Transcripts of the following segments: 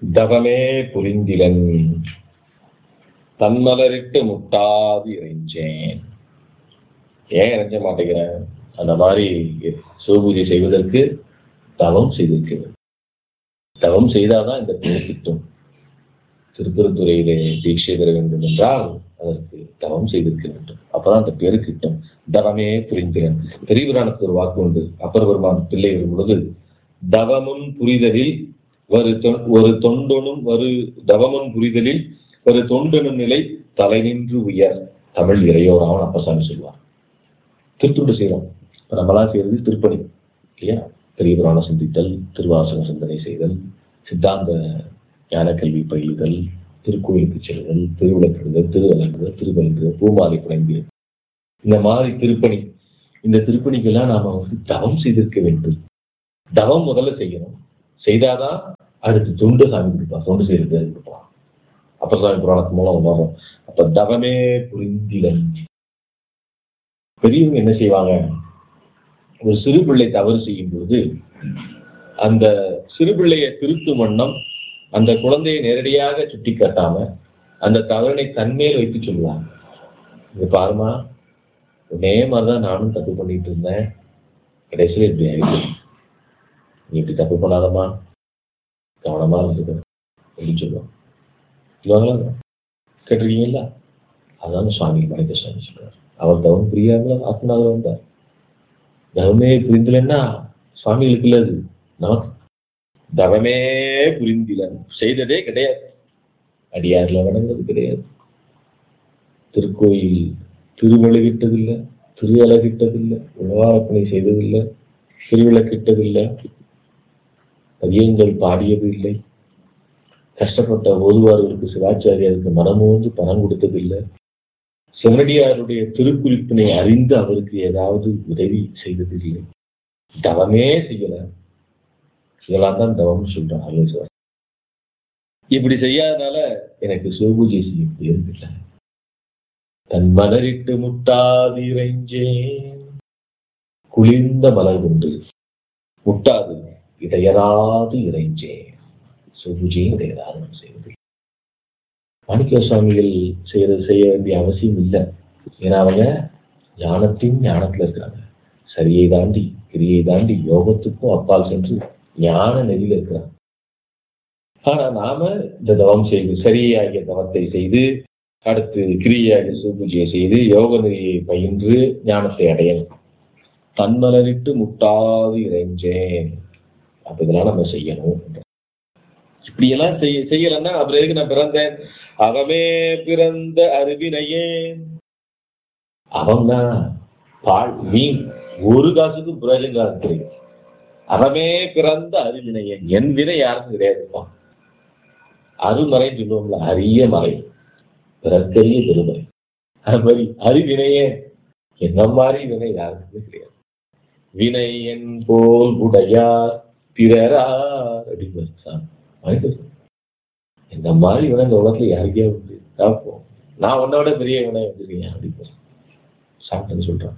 தவமே புரிந்திலன் தன்மலரிட்டு முட்டாது இறைஞ்சேன் ஏன் இறைஞ்ச மாட்டேங்கிறேன் அந்த மாதிரி சிவபூஜை செய்வதற்கு தவம் செய்திருக்கிறேன் தவம் செய்தாதான் இந்த பேர் கிட்டும் திருப்பரத்துறையிலே தீட்சை பெற வேண்டும் என்றால் அதற்கு தவம் செய்திருக்க வேண்டும் அப்பதான் அந்த பேரு கிட்டும் தவமே புரிந்தேன் பெரிய புராணத்துக்கு ஒரு வாக்கு உண்டு அப்பர் பெருமான் பிள்ளை வரும் பொழுது தவமுன் புரிதலில் ஒரு தொ- ஒரு தொண்டனும் ஒரு தவமுன் புரிதலில் ஒரு தொண்டனும் நிலை தலை நின்று உயர் தமிழ் இறையோராமன் அப்பசாமி சொல்வார் திருத்துண்டு செய்யலாம் இப்ப நம்மளாம் செய்யறது திருப்பணி இல்லையா பெரிய புராணம் சிந்தித்தல் திருவாசக சிந்தனை செய்தல் சித்தாந்த ஞான கல்வி பயிலுதல் திருக்கோயிலுக்கு செல்லுதல் திருவிளக்கிடுதல் திருவலங்குதல் திருவலங்குதல் பூமாலை புனைந்து இந்த மாதிரி திருப்பணி இந்த திருப்பணிக்கெல்லாம் நாம வந்து தவம் செய்திருக்க வேண்டும் தவம் முதல்ல செய்யணும் செய்தாதான் அடுத்து தொண்டு சாமி கொடுப்பா தொண்டு செய்யறது கொடுப்பா அப்ப சாமி புராணத்து மூலம் வரும் அப்ப தவமே புரிந்திலன் பெரியவங்க என்ன செய்வாங்க ஒரு சிறு பிள்ளை தவறு செய்யும் பொழுது அந்த சிறு பிள்ளையை திருத்தும் வண்ணம் அந்த குழந்தையை நேரடியாக சுட்டி காட்டாம அந்த தவறினை தன்மேல் வைத்து சொல்லுவாங்க இது பாருமா உன்னே மாதிரிதான் நானும் தப்பு பண்ணிட்டு இருந்தேன் கடைசியில் இப்படி ஆயிடுச்சு நீ இப்படி தப்பு பண்ணாதம்மா கவனமா இருந்துக்க அப்படின்னு சொல்லுவாங்க சொல்லுவாங்களா கேட்டிருக்கீங்களா அதான் சுவாமி மனித சுவாமி சொல்றாரு அவர் தவம் புரியாமல ஆத்மநாதர் வந்தார் தவமே புரிந்தலன்னா சுவாமிகளுக்கு இல்ல அது நமக்கு தவமே புரிந்திலன் செய்ததே கிடையாது அடியார்ல வணங்குறது கிடையாது திருக்கோயில் திருவழுகிட்டதில்லை திரு அழகிட்டதில்லை உணவார்ப்பணை செய்ததில்லை திருவிளக்கிட்டதில்லை பதியங்கள் பாடியது இல்லை கஷ்டப்பட்ட ஓதுவார்களுக்கு சிவாச்சாரியாருக்கு மனமோந்து பணம் கொடுத்ததில்லை சிவனடியாருடைய திருக்குறிப்பினை அறிந்து அவருக்கு ஏதாவது உதவி செய்ததில்லை தவமே செய்யல இதெல்லாம் தான் தவம்னு சொல்றான் ஆலோசனை இப்படி செய்யாதனால எனக்கு சிவபூஜை செய்ய முடியறதில்லை தன் மலரிட்டு முட்டாது இறைஞ்சேன் குளிர்ந்த மலர் கொண்டு முட்டாது இடையராது இறைஞ்சேன் சிவபூஜையும் இடையராது நான் செய்வது மாணிக்க சுவாமிகள் செய்யறது செய்ய வேண்டிய அவசியம் இல்லை ஏன்னா அவங்க ஞானத்தின் ஞானத்துல இருக்காங்க சரியை தாண்டி கிரியை தாண்டி யோகத்துக்கும் அப்பால் சென்று ஞான நெறியில இருக்கிறாங்க ஆனா நாம இந்த தவம் செய்து சரியாகிய தவத்தை செய்து அடுத்து கிரியாகிய சிவபூஜையை செய்து யோக நெறியை பயின்று ஞானத்தை அடையணும் தன்மலரிட்டு முட்டாது இறைஞ்சேன் அப்ப இதெல்லாம் நம்ம செய்யணும் இப்படியெல்லாம் செய்ய செய்யலைன்னா அப்புறம் எதுக்கு நான் பிறந்தேன் அவமே பிறந்த அருவினையே அவன் தான் பால் மீன் ஒரு காசுக்கும் பிரயோஜனம் தெரியும் அவமே பிறந்த அருவினையே என் வினை யாருக்கும் கிடையாதுப்பா அருமறைன்னு சொல்லுவோம்ல அரிய மறை பிறக்கரிய பெருமறை அது மாதிரி அருவினையே என்ன மாதிரி வினை யாருக்குமே கிடையாது வினை என் போல் உடையார் பிறரார் அப்படின்னு சாமி மனிதர் இந்த மாதிரி வினை இந்த உலகத்துல யாருக்கே உண்டு பார்ப்போம் நான் உன்னை விட பெரிய வினை வந்திருக்கேன் அப்படின்னு சாப்பிட்டேன்னு சொல்றான்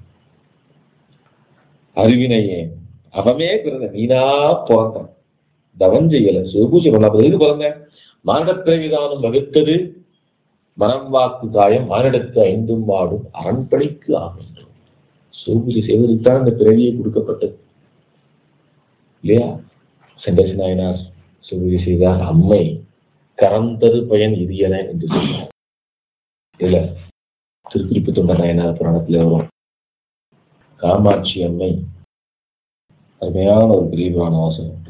அறிவினையே அவமே பிறந்த நீனா பிறந்தான் தவம் செய்யல சிவபூஜை பண்ணாத எது பிறந்த மானிடப்பிரவிதானம் வகுத்தது மனம் வாக்கு காயம் மானிடத்து ஐந்தும் வாடும் அரண்படைக்கு ஆகும் சிவபூஜை செய்வதற்கு தான் இந்த பிறவியை கொடுக்கப்பட்டது இல்லையா செண்டசி நாயனார் சிவபூஜை செய்தார் அம்மை கரம் தரு பயன் இது என என்று சொன்னார் இல்ல திருக்குறிப்பு தொண்ட நாயனார் புராணத்துல வரும் காமாட்சி அம்மை அருமையான ஒரு பெரிய புராண வாசகம் உண்டு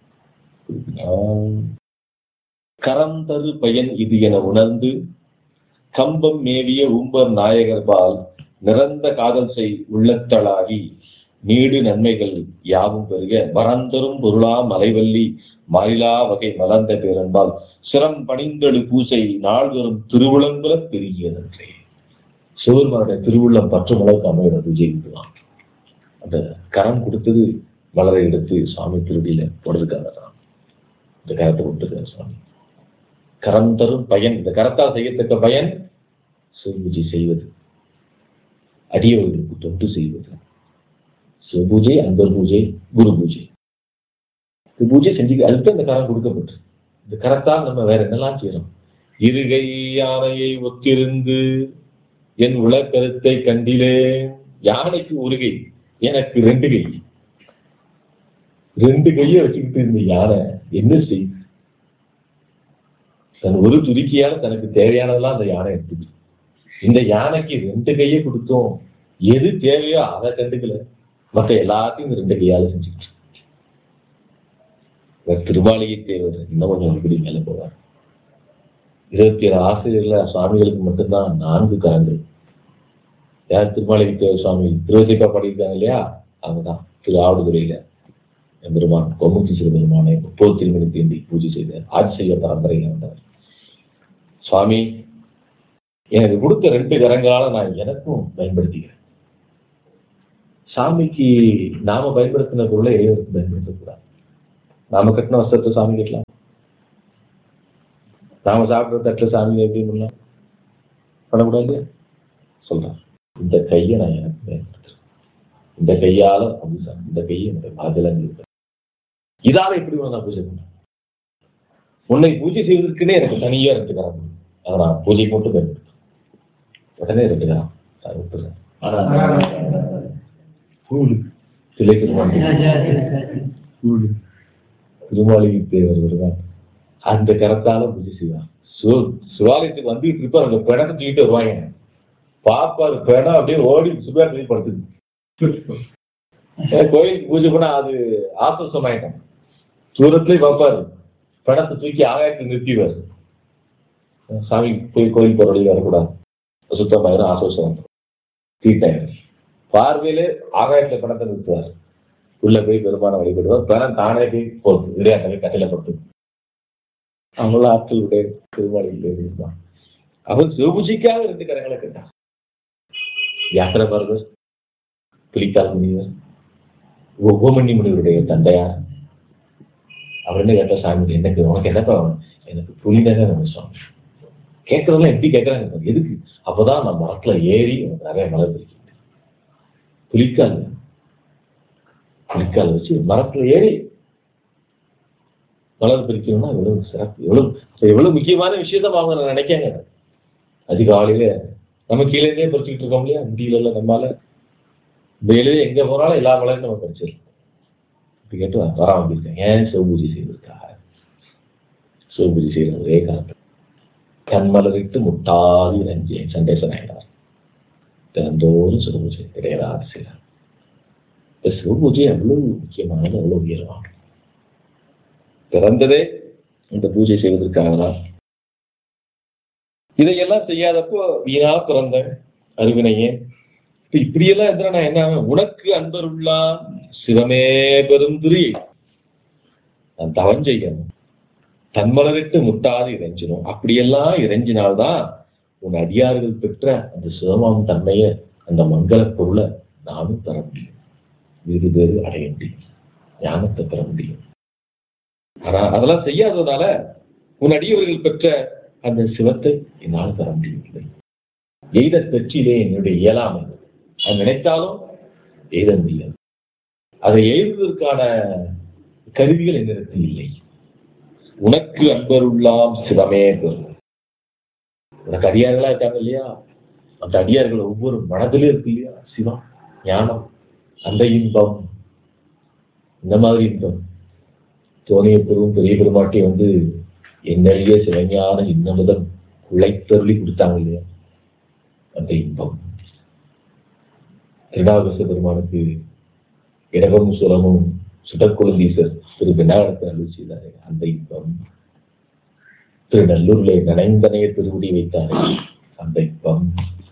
கரம் தரு பயன் இது என உணர்ந்து கம்பம் மேவிய உம்பர் நாயகர்பால் நிறந்த காதல் செய் உள்ளத்தளாகி நீடு நன்மைகள் யாவும் பெருக மறந்தரும் பொருளா மலைவல்லி மாறிலா வகை மலர்ந்த பேரன்பால் சிரம் பணிந்தெழு பூசை நாள்தோறும் திருவிழங்குல பெருகியதன்றே சிவருமானுடைய திருவுள்ளம் பற்றும் அளவுக்கு அமைகிற பூஜை இதுதான் அந்த கரம் கொடுத்தது மலரை எடுத்து சுவாமி திருடியில போடுறதுக்காக தான் இந்த கரத்தை கொடுத்துருக்காரு சுவாமி கரம் தரும் பயன் இந்த கரத்தால் செய்யத்தக்க பயன் சிவபூஜை செய்வது அடியவர்களுக்கு தொண்டு செய்வது சிவபூஜை அன்பர் பூஜை குரு பூஜை இந்த பூஜை செஞ்சு அதுக்கு அந்த கரம் கொடுக்கப்பட்டு இந்த கரத்தால் நம்ம வேற என்னெல்லாம் செய்யறோம் இருகை யானையை ஒத்திருந்து என் உலக்கருத்தை கண்டிலே யானைக்கு ஒரு கை எனக்கு ரெண்டு கை ரெண்டு கையை வச்சுக்கிட்டு இந்த யானை என்ன செய்யுது தன் ஒரு துருக்கியால தனக்கு தேவையானதெல்லாம் அந்த யானை எடுத்துக்கு இந்த யானைக்கு ரெண்டு கையை கொடுத்தோம் எது தேவையோ அதை கண்டுக்கல மற்ற எல்லாத்தையும் இந்த ரெண்டு கையால செஞ்சுக்கிட்டு இவர் திருமாளிகை தேவர் இன்னும் கொஞ்சம் இப்படி மேல போவார் இருபத்தி ஏழு ஆசிரியர்ல சுவாமிகளுக்கு மட்டும்தான் நான்கு கரங்கள் யார் திருமாளிகை தேவர் சுவாமி திருவசிப்பா பாடியிருக்காங்க இல்லையா அவங்கதான் திரு ஆவடுதுறையில எம்பெருமான் கொமுத்தி சிறுபெருமானை முப்பது திருமணி தீண்டி பூஜை செய்த ஆட்சிய பரம்பரையில் வந்தவர் சுவாமி எனக்கு கொடுத்த ரெண்டு கரங்களால நான் எனக்கும் பயன்படுத்திக்கிறேன் சாமிக்கு நாம பயன்படுத்தின பொருளை இறைவனுக்கு பயன்படுத்தக்கூடாது நாம கட்டின வஸ்திரத்தை சாமி கட்டலாம் நாம சாப்பிட்ற தட்டில் சாமி எப்படி பண்ணலாம் பண்ணக்கூடாது சொல்றேன் இந்த கையை நான் எனக்கு பயன்படுத்துறேன் இந்த கையால அப்படி சாமி இந்த கையை என்னுடைய மனதில் இதால எப்படி உன்னை நான் பூஜை பண்ணேன் உன்னை பூஜை செய்வதற்குன்னே எனக்கு தனியா ரெண்டு கரம் உண்டு. அதை நான் பூஜைக்கு மட்டும் பயன்படுத்துறேன் உடனே ரெண்டு கரம் அதை விட்டுறேன் ஆனா கூழு சிலை திருமாளி கூழு திருமாளிகை தேவர் வருவார் அந்த கரத்தால பூஜை செய்வார் சிவ சிவாலயத்துக்கு வந்துட்டு இருப்பார் அந்த பிணத்தை தூக்கிட்டு வருவாங்க பாப்பாரு பிணம் அப்படியே ஓடி சுபேரத்துல படுத்துது ஏன் கோயிலுக்கு பூஜை பண்ணா அது ஆசுவாசமாயிட்டோம் தூரத்துலயே பார்ப்பாரு பணத்தை தூக்கி ஆகாயத்தில் நிறுத்திடுவார் சாமி போய் கோயில் போற வழி வரக்கூடாது சுத்தமாயிரும் ஆசுவாசம் தீட்டாயிரும் பார்வையிலே ஆகாயத்துல பணத்தை நிறுத்துவார் உள்ள போய் பெருமான வழிபடுவார் பணம் தானே போய் போகுது இடையாட்டவே கட்டில பட்டு அவங்களும் ஆட்கள் உடைய திருமாளிகள் இருந்தான் அவன் சிவபூஜைக்காக ரெண்டு கரங்களை கேட்டான் யாத்திரை பரதர் புலிக்கால் முனிவர் உபமணி முனிவருடைய தந்தையார் அவர் என்ன கேட்டா சாமி எனக்கு உனக்கு என்னப்பா வேணும்? எனக்கு புலிதானே வேணும் சுவாமி கேட்கறதெல்லாம் எப்படி கேட்கறாங்க பாரு. எதுக்கு அப்பதான் நான் மரத்துல ஏறி எனக்கு நிறைய மலர் பிடிக்கும் புலிக்கால் புலிக்கால் வச்சு மரத்துல ஏறி மலர் பிரிக்கணும்னா எவ்வளவு சிறப்பு எவ்வளவு அப்ப எவ்வளவு முக்கியமான விஷயத்த அவங்க நான் நினைக்காங்க அதிகாலையில நம்ம கீழே இருந்தே பறிச்சுக்கிட்டு இருக்கோம் இல்லையா முடியல நம்மால வெளியே எங்க போனாலும் எல்லா மலரும் நம்ம பறிச்சிடலாம் இப்படி கேட்டு வர வந்திருக்கேன் ஏன் சிவபூஜை செய்வதற்காக சிவபூஜை செய்யற ஒரே காரணம் கண்மலரிட்டு முட்டாதி நஞ்சேன் சண்டேசன் ஆயினார் தினந்தோறும் சிவபூஜை கிடையாது செய்யறார் இந்த சிவபூஜை எவ்வளவு முக்கியமானது எவ்வளவு உயர்வானது பிறந்ததே இந்த பூஜை செய்வதற்காக தான் இதையெல்லாம் செய்யாதப்போ வீணா பிறந்த அறிவினையே இப்ப இப்படியெல்லாம் இருந்தா நான் என்ன ஆவேன்? உனக்கு அன்பருள்ளான் சிவமே பெரும் திரி நான் தவம் செய்யணும் தன்மலரிட்டு முட்டாது இறைஞ்சிடும் அப்படியெல்லாம் இறைஞ்சினால்தான் உன் அடியார்கள் பெற்ற அந்த சிவமாம் தன்மையை அந்த மங்கள பொருளை நானும் பெற முடியும் வீடு பேரு அடைய முடியும் ஞானத்தை பெற முடியும் ஆனா அதெல்லாம் செய்யாததுனால உன் அடியவர்கள் பெற்ற அந்த சிவத்தை என்னால் பெற முடியவில்லை எய்த பெற்றிலே என்னுடைய இயலாமை அது நினைத்தாலும் எய்த முடியாது அதை எழுதுவதற்கான கருவிகள் என்னிடத்தில் இல்லை உனக்கு அன்பருள்ளாம் சிவமே பெறும் உனக்கு அடியார்களா இருக்காங்க இல்லையா அந்த அடியார்கள் ஒவ்வொரு மனதிலும் இருக்கு இல்லையா சிவம் ஞானம் அந்த இன்பம் இந்த மாதிரி இன்பம் தோணிய பெரும் பெரிய பெருமாட்டி வந்து என்னெழிய சிவஞான இன்னமுதன் உழைத்தருளி கொடுத்தாங்க இல்லையா அந்த இன்பம் திருநாவுக்கரசு பெருமானுக்கு இடமும் சுரமும் சுடக்குழந்தீசர் திரு விநாயகத்தை அருள் செய்தாரே அந்த இன்பம் திரு நல்லூர்ல நனைந்தனைய திருவுடி வைத்தாரே அந்த இன்பம்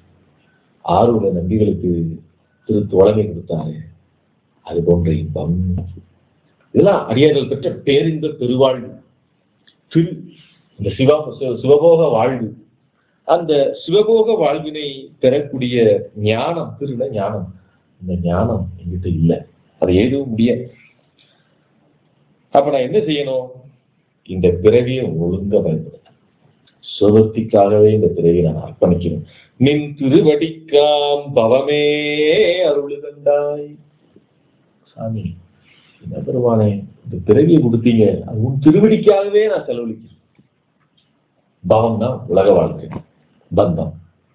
ஆறுல நம்பிகளுக்கு திரு தோழமை கொடுத்தாரே அது போன்ற இன்பம் இதெல்லாம் அடியார்கள் பெற்ற பேரின்ப பெருவாழ்வு திரு இந்த சிவா சிவ- சிவபோக வாழ்வு அந்த சிவபோக வாழ்வினை பெறக்கூடிய ஞானம் திருட ஞானம் இந்த ஞானம் என்கிட்ட இல்லை அதை எழுதவும் முடியாது அப்ப நான் என்ன செய்யணும் இந்த பிறவியை ஒழுங்கா பயன்படுத்த சுகத்திற்காகவே இந்த பிறவியை நான் அர்ப்பணிக்கணும் நின் திருவடிக்காம் பவமே அருள் கண்டாய் சாமி என்ன பெருமானே இந்த பிறவியை கொடுத்தீங்க அது உன் திருவடிக்காகவே நான் செலவழிக்கிறேன் பவம் தான் உலக வாழ்க்கை பந்தம்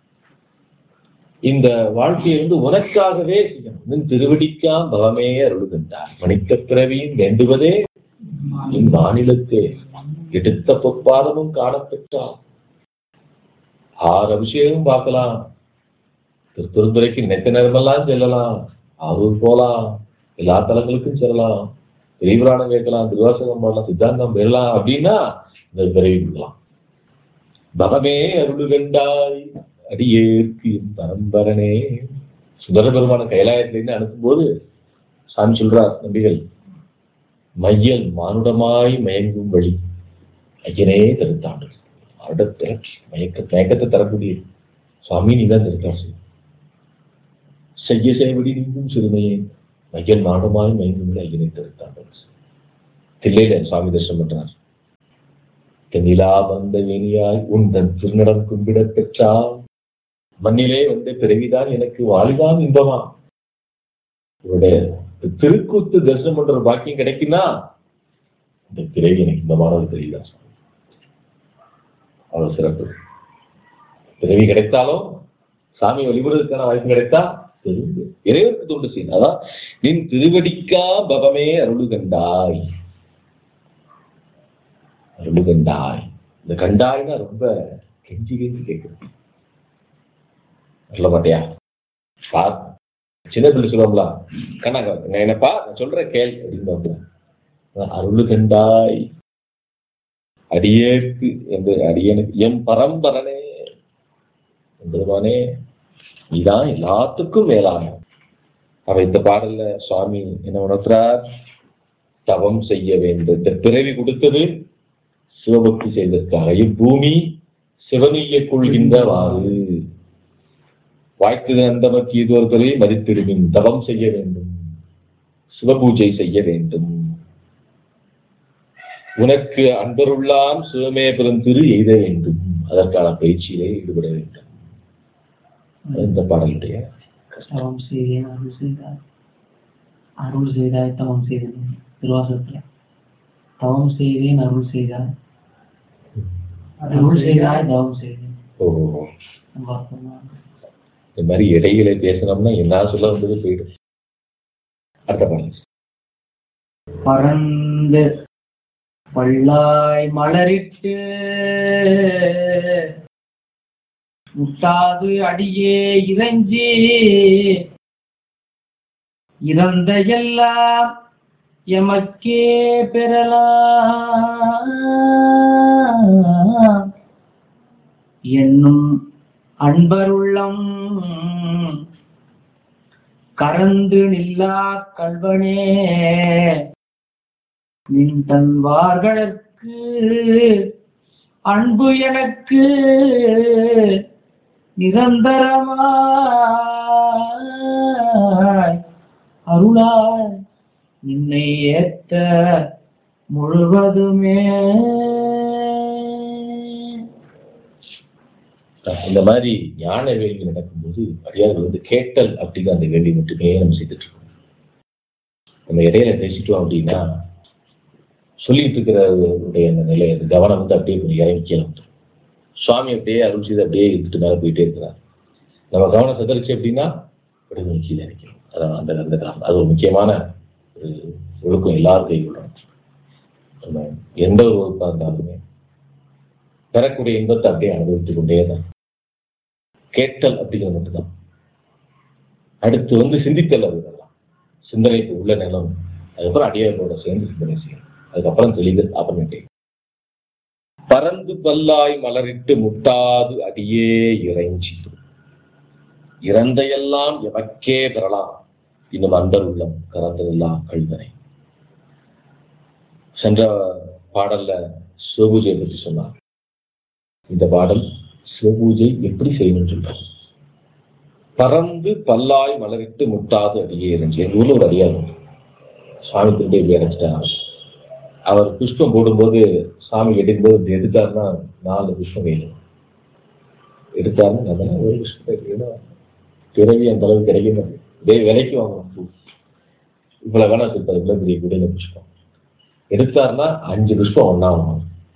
இந்த வாழ்க்கையை வந்து உனக்காகவே செய்யணும் நின் திருவடிக்கா பவமே அருளுகின்றார் மணிக்க பிறவியும் வேண்டுவதே இம்மாநிலத்தே எடுத்த பொற்பாதமும் காணப்பெற்றார் ஆறு அபிஷேகம் பார்க்கலாம் திருத்துறைக்கு நெத்த நேரமெல்லாம் செல்லலாம் அரூர் போலாம் எல்லா தலங்களுக்கும் செல்லலாம் பெரியபுராணம் கேட்கலாம் திருவாசகம் பண்ணலாம் சித்தாந்தம் பெறலாம் அப்படின்னா இந்த பிறவி கொடுக்கலாம் பவமே அருளுகண்டாய் அடியேற்கு என் பரம்பரனே சுந்தர பெருமான கைலாயத்திலிருந்து அனுப்பும்போது சாமி சொல்றார் நம்பிகள் மையல் மானுடமாய் மயங்கும் வழி ஐயனே தருத்தாண்டு வருடத்தை மயக்க மயக்கத்தை தரக்கூடிய சுவாமி நீ தான் திருத்தாசு செய்ய செய்வடி நீங்கும் சிறுமையே மையல் மானுடமாய் மயங்கும் வழி ஐயனே தருத்தாண்டு தில்லையில சுவாமி தரிசனம் பண்றார் தென்னிலா வந்த வேணியாய் உன் தன் திருநடம் கும்பிடப் பெற்றால் மண்ணிலே வந்த பிறவிதான் எனக்கு வாலிதான் இன்பமா இவருடைய திருக்கூத்து தரிசனம் பண்ற ஒரு பாக்கியம் கிடைக்குன்னா இந்த பிறவி எனக்கு இன்பமானது தெரியல அவ்வளவு சிறப்பு பிறவி கிடைத்தாலும் சாமி வழிபடுறதுக்கான வாய்ப்பு கிடைத்தா தெரிந்து இறைவனுக்கு தொண்டு செய்யணும் அதான் நின் திருவடிக்கா பவமே அருளு கண்டாய் அருளு கண்டாய் இந்த கண்டாய்னா ரொம்ப கெஞ்சி கெஞ்சி கேட்குது சொல்ல மாட்டியா பா சின்ன பிள்ளை சொல்லுவோம்ல கண்ணா நான் என்னப்பா நான் சொல்றேன் கேள் அப்படின்னு அருளு கண்டாய் அடியேற்கு என்று அடியனுக்கு எம் பரம்பரனே என்பதுமானே நீதான் எல்லாத்துக்கும் மேலான அவ இந்த பாடல்ல சுவாமி என்ன உணர்த்துறார் தவம் செய்ய வேண்டும் இந்த பிறவி கொடுத்தது சிவபக்தி செய்ததற்காக இப்பூமி சிவனீய கொள்கின்றவாறு வாய்த்தது அந்தமக்கு இது ஒருத்தரை மதித்திருவின் தவம் செய்ய வேண்டும் சிவபூஜை செய்ய வேண்டும் உனக்கு அன்பருள்ளாம் சிவமே பெருந்திரு எய்த வேண்டும் அதற்கான பயிற்சியிலே ஈடுபட வேண்டும் அது இந்த பாடலுடைய தவம் செய்தேன் அருள் செய்தார் அருள் செய்தாய் தவம் செய்தேன் திருவாசகத்துல தவம் செய்தேன் அருள் செய்தார் அருள் செய்தாய் தவம் செய்தேன் ஓ நம்ம அர்த்தமா இந்த மாதிரி இடையில பேசணும்னா என்ன சொல்ல வந்தது போயிடும் அடுத்த பாடல் பறந்து பல்லாய் மலரிட்டு முட்டாது அடியே இறைஞ்சி இறந்த எல்லாம் எமக்கே பெறலாம் என்னும் அன்பருள்ளம் கறந்து நில்லா கல்வனே நின் தன்வார்களுக்கு அன்பு எனக்கு நிரந்தரமாய் அருளாய் நின்னை ஏத்த முழுவதுமே இந்த மாதிரி ஞான வேள்வி நடக்கும்போது அடியார்கள் வந்து கேட்டல் அப்படிங்கிற அந்த வேள்வி மட்டுமே நம்ம செய்துட்டு இருக்கோம் நம்ம இடையில பேசிட்டோம் அப்படின்னா சொல்லிட்டு இருக்கிறவருடைய அந்த நிலை அந்த கவனம் வந்து அப்படியே கொஞ்சம் இறங்கி கீழே வந்துடும் சுவாமி அப்படியே அருள் செய்து அப்படியே இருந்துட்டு மேலே போயிட்டே இருக்கிறார் நம்ம கவனம் சதறிச்சு அப்படின்னா அப்படியே கொஞ்சம் கீழே இறக்கிறோம் அதான் அந்த அந்த காரணம் அது ஒரு முக்கியமான ஒரு ஒழுக்கம் எல்லாரும் கைவிடணும் நம்ம எந்த ஒரு ஒழுக்கம் இருந்தாலுமே பெறக்கூடிய இன்பத்தை அப்படியே அனுபவித்துக் கொண்டே தான் கேட்டல் அப்படிங்கிறது மட்டும்தான் அடுத்து வந்து சிந்தித்தல் அது இதெல்லாம் சிந்தனைக்கு உள்ள நிலம் அதுக்கப்புறம் அடியாரோட சேர்ந்து சிந்தனை செய்யணும் அதுக்கப்புறம் தெளிதல் அப்புறமேட்டே பறந்து பல்லாய் மலரிட்டு முட்டாது அடியே இறைஞ்சி இறந்தையெல்லாம் எமக்கே பெறலாம் இன்னும் அந்தர் உள்ளம் கறந்ததெல்லாம் கழுதனை சென்ற பாடல்ல சிவபூஜையை பற்றி சொன்னார் இந்த பாடல் சிவபூஜை எப்படி செய்யணும்னு சொல்றாரு பறந்து பல்லாய் மலரிட்டு முட்டாது அடியே இருந்துச்சு எங்க ஊர்ல ஒரு அடியார் உண்டு. சுவாமி திரும்பி இப்படி அடைச்சிட்டாங்க அவர் புஷ்பம் போடும்போது சாமி எடுக்கும்போது இப்படி எடுத்தாருன்னா நாலு புஷ்பம் வேணும் எடுத்தாருன்னா நம்ம ஒரு புஷ்பம் எடுக்கணும் பிறவி அந்த அளவுக்கு கிடைக்க மாட்டேங்குது டே விலைக்கு வாங்கணும் பூ இவ்வளவு வேணா சொல்லிட்டாரு இவ்வளவு பெரிய குடையில புஷ்பம் எடுத்தாருன்னா அஞ்சு புஷ்பம் ஒண்ணா வரும்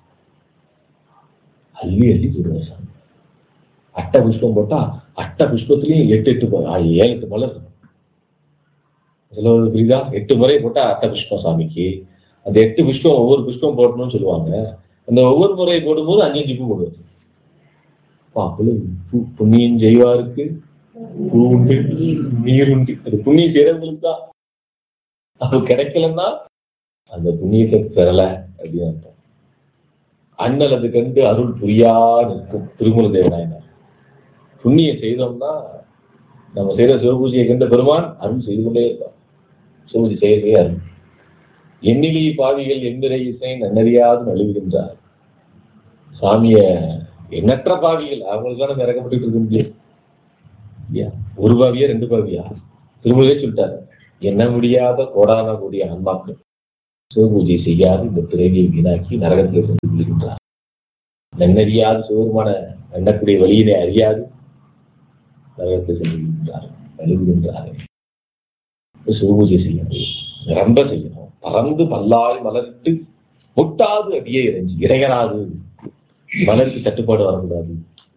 அள்ளி அள்ளி போடுவார் சாமி அட்டை புஷ்பம் போட்டா அட்டை புஷ்பத்துலயும் எட்டு எட்டு ப- ஆ, ஏழு எட்டு மலர் இருக்கும் இதுல ஒரு புரியுதா எட்டு முறை போட்டா அட்டை புஷ்பம் சாமிக்கு அந்த எட்டு புஷ்பம் ஒவ்வொரு புஷ்பம் போடணும்னு சொல்லுவாங்க அந்த ஒவ்வொரு முறை போடும்போது அஞ்சு அஞ்சு பூ போடுவார் அப்பா, அவ்வளவு பூ- புண்ணியம் செய்வாருக்கு பூ உண்டு நீர் உண்டு அது புண்ணியம் செய்யறவங்களுக்கு தான் அது கிடைக்கலன்னா அந்த புண்ணியத்தை பெறல அப்படின்னு அர்த்தம் அண்ணலது கண்டு அருள் புரியா நிற்கும் திருமூல தேவநாயனார் புண்ணியம் செய்தோம்னா நம்ம செய்த சிவபூஜையை கண்ட பெருமான் அருள் செய்து கொண்டே இருப்பான் சிவபூஜை செய்யவே அருள் எண்ணிலி பாவிகள் எண்ணிறை இசை நன்னறியாது நழுவுகின்றார் சாமிய எண்ணற்ற பாவிகள் அவங்களுக்கான இறக்கப்பட்டு இருக்க முடியும் இல்லையா? ஒரு பாவியா ரெண்டு பாவியா திருமூலே சொல்லிட்டாரு எண்ண முடியாத கோடான கூடிய ஆன்மாக்கள் சிவபூஜை செய்யாது இந்த பிறவியை வீணாக்கி நரகத்தில் சென்று விழுகின்றார் நன்னறியாது சிவருமான எண்ணக்கூடிய வழியினை அறியாது நரகத்தில் சென்று விழுகின்றார் நழுவுகின்றார் சிவபூஜை செய்யணும் ரொம்ப செய்யணும் பறந்து பல்லாய் மலர்த்து முட்டாது அடியே இறைஞ்சி இறையராது மலருக்கு தட்டுப்பாடு வரக்கூடாது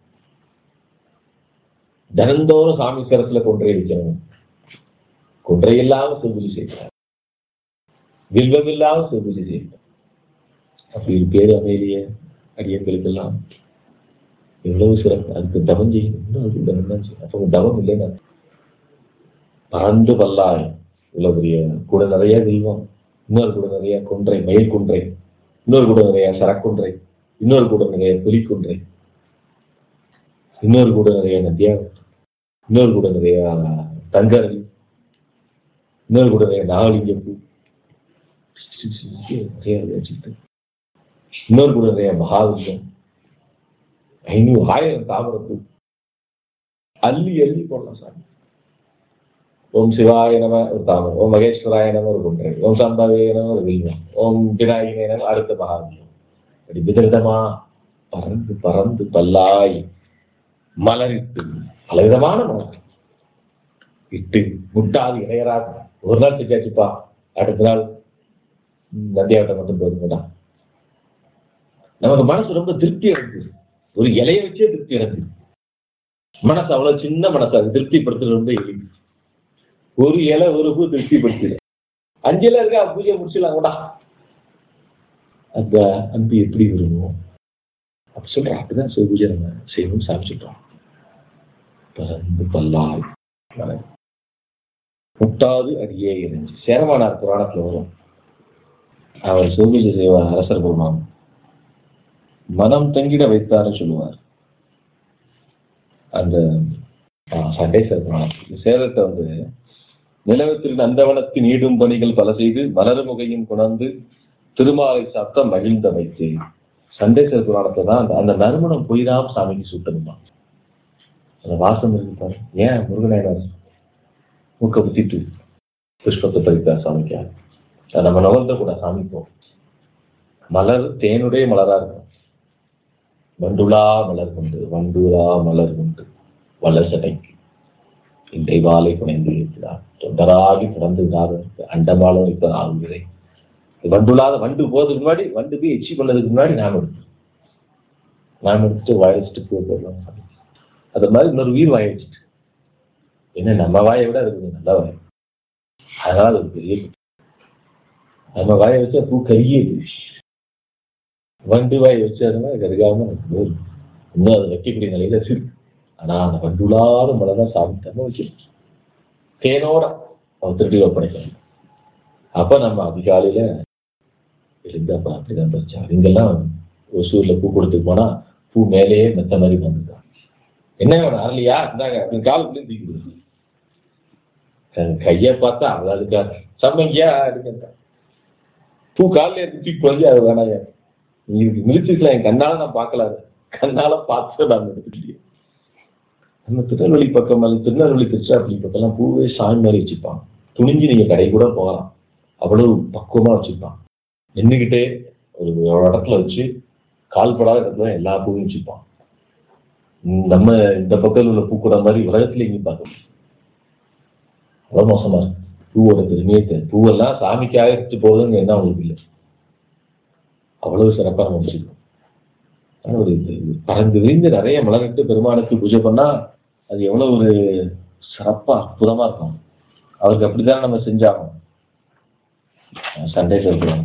தினந்தோறும் சாமி சிரத்துல கொன்றை வைக்கணும் கொன்றை இல்லாம சிவபூஜை செய்யணும் வில்வம் இல்லாம சிவபூஜை செய்யணும் அப்படி ஒரு பேரு அமைதிய அடியங்களுக்கெல்லாம் எவ்வளவு சிறப்பு அதுக்கு தவம் செய்யணும் இன்னும் அதுக்கு தவம் தான் செய்யணும் அப்போ தவம் இல்லைன்னா பறந்து பல்லாய் இவ்வளவு பெரிய கூட நிறைய தெய்வம் இன்னொரு கூட நிறைய கொன்றை மயில் கொன்றை இன்னொரு கூட நிறைய சரக்குன்றை இன்னொரு கூட நிறைய புலிக்குன்றை இன்னொரு கூட நிறைய நதியா இன்னொரு கூட நிறைய தங்கரவி இன்னொரு கூட நிறைய நாகலிங்கப்பூ நிறைய வச்சுக்கிட்டு இன்னொரு கூட நிறைய மகாலிங்கம் ஐநூறு ஆயிரம் தாமரப்பூ அள்ளி அள்ளி போடலாம் சாமி ஓம் சிவாய நம ஒரு தாமரம் ஓம் மகேஸ்வராய நம ஒரு குன்றை ஓம் சம்பவே நம ஒரு வில்வம் ஓம் விநாயகனே நம அடுத்த மகாவியம் அப்படி விதவிதமா பறந்து பறந்து பல்லாய் மலரிட்டு பலவிதமான மலர் இட்டு முட்டாது இணையராது ஒரு நாள் செஞ்சாச்சுப்பா அடுத்த நாள் ம், நந்தியாவட்டம் மட்டும் போதுங்கடா நமக்கு மனசு ரொம்ப திருப்தி அடைஞ்சு ஒரு இலைய வச்சே திருப்தி அடைஞ்சு மனசு அவ்வளவு சின்ன மனசு அது திருப்திப்படுத்துறது ரொம்ப எளிது ஒரு இலை ஒரு பூ திருப்திப்படுத்திடு அஞ்சு இலை இருக்கா பூஜை முடிச்சிடலாம் கூட அந்த அன்பு எப்படி வருமோ அப்படி சொல்றோம் அப்படிதான் சிவ பூஜை நம்ம செய்யணும்னு சாமி சொல்றோம் பறந்து பல்லாய் மலர். முட்டாது அடியே இறைஞ்சி சேரமானார் புராணத்துல வரும் அவர் சிவபூஜை செய்வார் அரசர் பெருமான் மனம் தங்கிட வைத்தாருன்னு சொல்லுவார் அந்த சண்டே புராணம் சேதத்தை வந்து நிலவத்திற்கு நந்தவனத்தின் ஈடும் பணிகள் பல செய்து மலர்முகையும் குணர்ந்து திருமாலை சாத்த மகிழ்ந்த வைத்து சண்டேஸ்வர புராணத்தை தான் அந்த அந்த நறுமணம் போய்தான் சாமிக்கு சூட்டணுமா அந்த வாசம் இருக்கு பாரு ஏன் முருகனாயினார் மூக்க குத்திட்டு புஷ்பத்தை பறித்தார் சாமிக்காக அது நம்ம நுகர்ந்த கூட சாமிப்போம் மலர் தேனுடைய மலரா இருக்கும் வண்டுலா மலர் கொண்டு வண்டுலா மலர் கொண்டு வளசடைக்கு இந்த வாழை புனைந்து இருக்கிறார் தொண்டராகி பிறந்து அண்டமாலும் இப்ப ஆகுகிறேன் வண்டுலாத வண்டு போறதுக்கு முன்னாடி வண்டு போய் எச்சி பண்ணதுக்கு முன்னாடி நாம் எடுத்தோம் நாம் எடுத்துட்டு வாய வச்சுட்டு பூ போடலாம் அது மாதிரி இன்னொரு உயிர் வாய வச்சுட்டு என்ன நம்ம வாயை விட அது கொஞ்சம் நல்ல வாய் அதனால அது ஒரு பெரிய குற்றம். நம்ம வாயை வச்சா பூ கருகியது வண்டு வாயை வச்சதுன்னா கருகாம போதும் இன்னும் அது வைக்கக்கூடிய நிலையில இருக்கு ஆனா அந்த வண்டுலாத மழை தான் சாமி தம்ம வைக்கணும் தேனோட அவ திருடி ஒப்படைக்கணும் அப்ப நம்ம அதிகாலையில எழுந்து அப்ப அப்படிதான் பறிச்சா இங்கெல்லாம் ஒசூர்ல பூ கொடுத்து போனா பூ மேலேயே மெத்த மாதிரி வந்துருக்கான் என்ன வேணும் அரளியா இருந்தாங்க அப்படின்னு காலுக்குள்ளேயும் தூக்கி கொடுக்கும் கையை பார்த்தா அழகா சம்மங்கியா அப்படின்னு பூ காலில் எடுத்து தூக்கி குழந்தை அது வேணாயா நீங்க மிதிச்சிருக்கலாம் என் கண்ணால நான் பார்க்கல அதை. கண்ணால பார்த்து நான் எடுத்துக்கிட்டேன் நம்ம திருநெல்வேலி பக்கம் அல்லது திருநெல்வேலி திருச்சிராப்பள்ளி பக்கம்லாம் பூவே சாமி மாதிரி வச்சுப்பான் துணிஞ்சு நீங்க கடை கூட போகலாம் அவ்வளவு பக்குவமா வச்சுப்பான் நின்றுக்கிட்டே ஒரு ஒரு இடத்துல வச்சு கால் படாத இடத்துல எல்லா பூவையும் வச்சுப்பான் ம், நம்ம இந்த பக்கத்தில் உள்ள பூக்கூட மாதிரி உலகத்துல எங்கேயும் பார்க்க முடியாது. அவ்வளவு மோசமா இருக்கு பூவோட பெருமையை தெ- பூவெல்லாம் சாமிக்காக எடுத்து போகுதுன்னு என்ன அவங்களுக்கு இல்லை அவ்வளவு சிறப்பாக நம்ம வச்சிருக்கோம் ஆனா ஒரு இது பறந்து விரிந்து நிறைய மலரிட்டு பெருமானுக்கு பூஜை பண்ணா அது எவ்வளவு ஒரு சிறப்பா அற்புதமா இருக்கும் அவருக்கு அப்படித்தான் நம்ம செஞ்சாகணும் சண்டை சொல்றோம்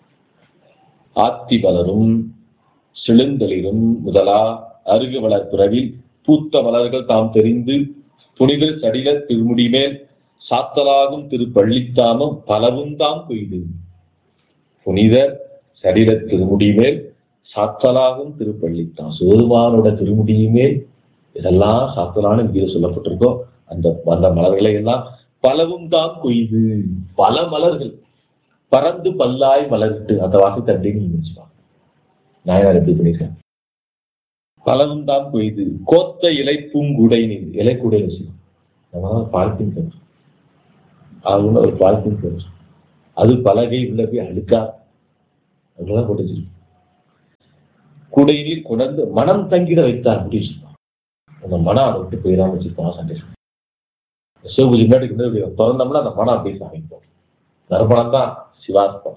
ஆத்தி மலரும் செழுந்தளிரும் முதலா அருகு வளர்ப்புறவில் பூத்த மலர்கள் தாம் தெரிந்து புனித சடில திருமுடி மேல் சாத்தலாகும் திரு பள்ளித்தாமம் பலவும் தாம் கொய்து புனிதர் சடில திருமுடி மேல் சாத்தலாகும் திருப்பள்ளித்தான் சிவருமானோட திருமுடியுமே இதெல்லாம் சாத்தலான கீதை சொல்லப்பட்டிருக்கோ அந்த அந்த மலர்களை எல்லாம் பலவும் தான் கொய்து பல மலர்கள் பறந்து பல்லாய் மலர்ட்டு அந்த வாசத்தை அப்படியே நீங்க நினைச்சுப்பாங்க நாயனார் எப்படி பண்ணியிருக்கேன் பலவும் தான் கொய்து கோத்த இலை பூங்குடை நீர் இலைக்குடை வச்சுக்கணும் நம்ம பாலித்தீன் கன்று அது ஒண்ணு ஒரு பாலித்தீன் கன்று அது பலகை உள்ள போய் அழுக்கா அதெல்லாம் போட்டு வச்சிருக்கோம் குடையில் கொண்டு மனம் தங்கிட வைத்தார் அப்படி வச்சிருப்பான் அந்த மனம் அதை விட்டு போயிடாம வச்சிருப்பான் சண்டை சிவபூஜை முன்னாடி கொண்டு போய் இப்படி திறந்தோம்னா அந்த மனம் அப்படியே சாமிப்போம் நறுமணம் தான் சிவாஸ்பம்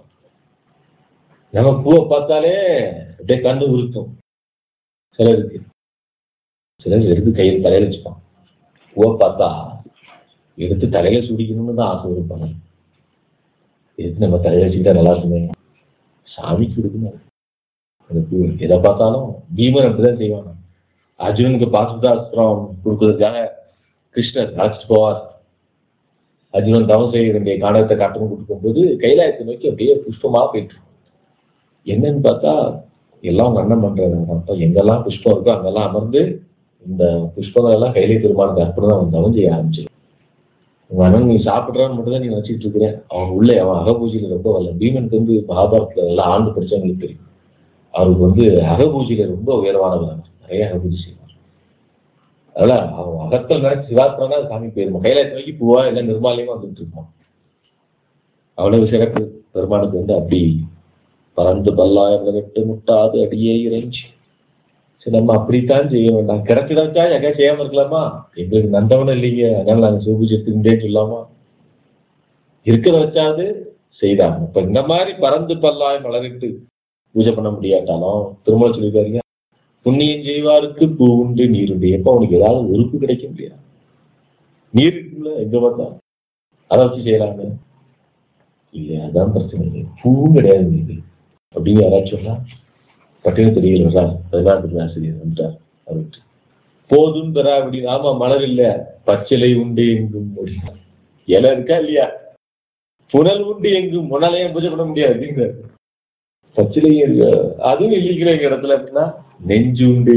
நம்ம பூவை பார்த்தாலே அப்படியே கண்ணு உருக்கும் சிலருக்கு சிலர் எடுத்து கையில் தலையில வச்சுப்பான் பூவை பார்த்தா எடுத்து தலையில சுடிக்கணும்னு தான் ஆசை இருப்பாங்க எடுத்து நம்ம தலையில வச்சுக்கிட்டா நல்லா இருக்குமே சாமிக்கு கொடுக்கணும் அதுக்கு எதை பார்த்தாலும் பீமன் அப்படிதான் செய்வாங்க அர்ஜுனனுக்கு பாசுதாஸ்திரம் கொடுக்கறதுக்காக கிருஷ்ணர் அழைச்சிட்டு போவார் அர்ஜுனன் தவம் செய்ய வேண்டிய காணகத்தை காட்டணும் கூட்டு போகும்போது கைலாயத்தை நோக்கி அப்படியே புஷ்பமா போயிட்டு இருக்கும். என்னன்னு பார்த்தா எல்லாம் உங்க அண்ணன் பண்றாங்க அப்ப எங்கெல்லாம் புஷ்பம் இருக்கோ அங்கெல்லாம் அமர்ந்து இந்த புஷ்பங்கள் எல்லாம் கையிலே திருமானுக்கு அர்ப்பணம் அவன் தவம் செய்ய ஆரம்பிச்சிடும் உங்க அண்ணன் நீ சாப்பிட்றான்னு மட்டும் தான் நீ வச்சுட்டு இருக்கிற அவன் உள்ள அவன் அகபூஜையில ரொம்ப வரல பீமனுக்கு வந்து மகாபாரத்துல எல்லாம் ஆண்டு படிச்சவங்களுக்கு தெரியும் அவருக்கு வந்து அகபூஜையில ரொம்ப உயர்வானவர் நிறைய அகபூஜை செய்வார் அதனால அவன் அகத்தில் நினைச்சு சிவாத்மனா சாமி போயிருமா கைலாயத்தை நோக்கி பூவா இல்லை நிர்மாலயமா வந்துட்டு இருப்பான் அவ்வளவு சிறப்பு பெருமானுக்கு வந்து அப்படி பறந்து பல்லாயிரம் விட்டு முட்டாது அடியே இறைஞ்சி சரி நம்ம அப்படித்தான் செய்ய வேண்டாம் கிடைச்சிடாச்சா எங்க செய்யாம இருக்கலாமா எங்களுக்கு நந்தவனும் இல்லைங்க அதனால நாங்க சிவபூஜை எடுத்துக்கிட்டே சொல்லாமா இருக்கிற வச்சாது செய்தாங்க இப்ப இந்த மாதிரி பறந்து பல்லாய் மலரிட்டு பூஜை பண்ண முடியாட்டாலும் திருமண சொல்லியிருக்காருங்க புண்ணியம் செய்வாருக்கு பூ உண்டு நீர் உண்டு எப்ப அவனுக்கு ஏதாவது உறுப்பு கிடைக்க முடியாது நீர் இருக்குல்ல எங்க பார்த்தா அதை வச்சு செய்யலாங்க இல்லையா அதான் பிரச்சனை இல்லை பூவும் கிடையாது நீர் அப்படின்னு யாராச்சும் சொல்லலாம் பட்டினம் தெரியல சார் பதினாறு ஆசிரியர் வந்துட்டார் அவர்கிட்ட போதும் தரா அப்படின்னு ஆமா மலர் இல்ல பச்சிலை உண்டு எங்கும் முடியும் இலை இருக்கா இல்லையா புனல் உண்டு எங்கும் முனலையும் பூஜை பண்ண முடியாது அப்படிங்க பச்சிலையும் இருக்கு அதுவும் இல்லைங்கிற எங்க இடத்துல அப்படின்னா நெஞ்சு உண்டு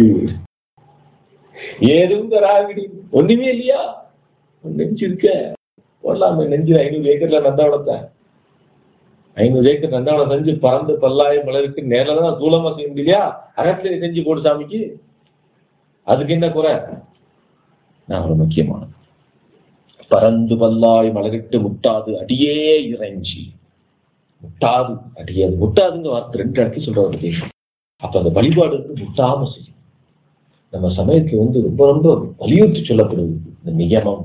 ஏதும் தராவிடி ஒண்ணுமே இல்லையா ஒரு நெஞ்சு இருக்க போடலாமே நெஞ்சு ஐநூறு ஏக்கர்ல நந்தாவளத்தை ஐநூறு ஏக்கர் நந்தாவளம் செஞ்சு பறந்து பல்லாயிரம் மலருக்கு நேரில் தான் தூளமா செய்ய முடியலையா அகத்திலே செஞ்சு போடு சாமிக்கு அதுக்கு என்ன குறை நான் ஒரு முக்கியமானது பறந்து பல்லாய் மலரிட்டு முட்டாது அடியே இறைஞ்சி முட்டாது அடியாது முட்டாதுங்க வார்த்தை ரெண்டு இடத்துல சொல்றாரு தேசம் அப்ப அந்த வழிபாடு வந்து முட்டாம செய்யும் நம்ம சமயத்துல வந்து ரொம்ப ரொம்ப வலியுறுத்தி சொல்லப்படுது இந்த நியமம்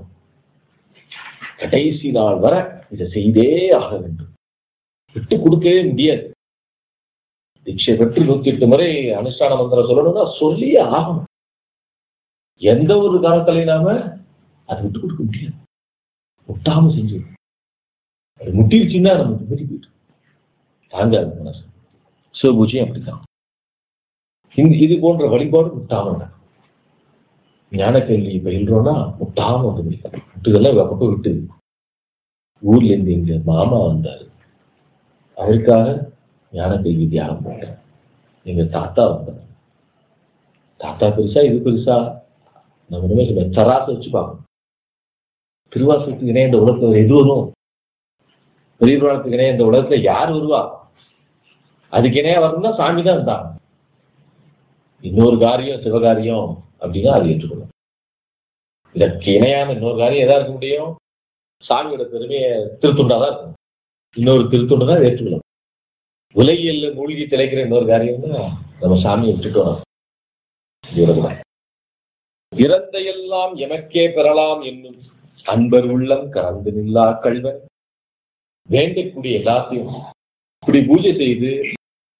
கடைசி நாள் வரை இதை செய்தே ஆக வேண்டும் விட்டு கொடுக்கவே முடியாது தீட்சை பெற்று நூத்தி எட்டு முறை அனுஷ்டான மந்திரம் சொல்லணும்னா சொல்லியே ஆகணும் எந்த ஒரு காலத்திலையும் நாம அதை விட்டு கொடுக்க முடியாது முட்டாம செஞ்சு அது முட்டிருச்சுன்னா நமக்கு பெரிய போயிட்டு தாங்காது மனசு சிவபூஜையும் அப்படித்தான் இந்த இது போன்ற வழிபாடு முட்டாம நடக்கும் ஞான கேள்வி பயில்றோம்னா முட்டாம வந்து முடியும் முட்டுதெல்லாம் பக்கம் விட்டு ஊர்ல இருந்து எங்க மாமா வந்தாரு அவருக்காக ஞான கேள்வி தியானம் பண்ணேன் எங்க தாத்தா வந்தார் தாத்தா பெருசா இது பெருசா நம்ம இனிமே சொல்ல தராசை வச்சு பார்க்கணும் திருவாசகத்துக்கு இணைய இந்த உலகத்துல எது வரும் பெரிய புராணத்துக்கு இணைய இந்த உலகத்துல யார் வருவா அதுக்கு இணையா வரணும்னா சாமி தான் இருந்தாங்க இன்னொரு காரியம் சிவகாரியம் அப்படின்னா அது ஏற்றுக்கணும் இதற்கு இணையான இன்னொரு காரியம் எதா இருக்க முடியும் சாமியோட பெருமையை திருத்துண்டா தான் இருக்கும் இன்னொரு திருத்துண்டு தான் ஏற்றுக்கணும் உலகியல்ல மூழ்கி திளைக்கிற இன்னொரு காரியம்னா நம்ம சாமியை விட்டுட்டோம் இவ்வளவுதான் இறந்த எல்லாம் எமக்கே பெறலாம் என்னும் அன்பர் உள்ளம் கலந்து நில்லா கல்வன் வேண்டக்கூடிய எல்லாத்தையும் இப்படி பூஜை செய்து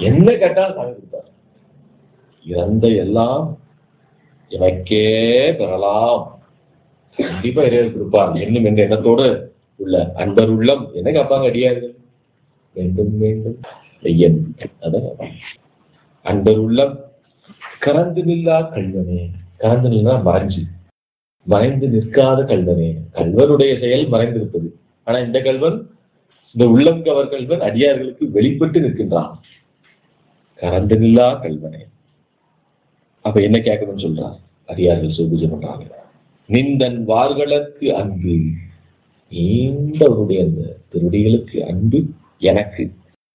என்ன கேட்டாலும் சாமி கொடுப்பார் இறந்த எல்லாம் எனக்கே பெறலாம் கண்டிப்பா இறைவர் கொடுப்பார் என்னும் என்ற எண்ணத்தோடு உள்ள அன்பர் உள்ளம் என்ன கேட்பாங்க அடியார்கள் வேண்டும் வேண்டும் ஐயன் அதான் கேட்பாங்க. அன்பர் உள்ளம் கறந்து நில்லா கல்வனே கறந்து நில்லா மறைஞ்சு மறைந்து நிற்காத கல்வனே கல்வனுடைய செயல் மறைந்திருப்பது ஆனா இந்த கல்வன் இந்த உள்ளம் கவர் கல்வன் அடியார்களுக்கு வெளிப்பட்டு நிற்கின்றான் கறந்து நில்லா கல்வனே அப்ப என்ன கேட்கணும்னு சொல்றார் அடியார்கள் சிவபூஜை பண்றாங்க நிந்தன் வார்களுக்கு அன்பு நீண்டவருடைய அந்த திருடிகளுக்கு அன்பு எனக்கு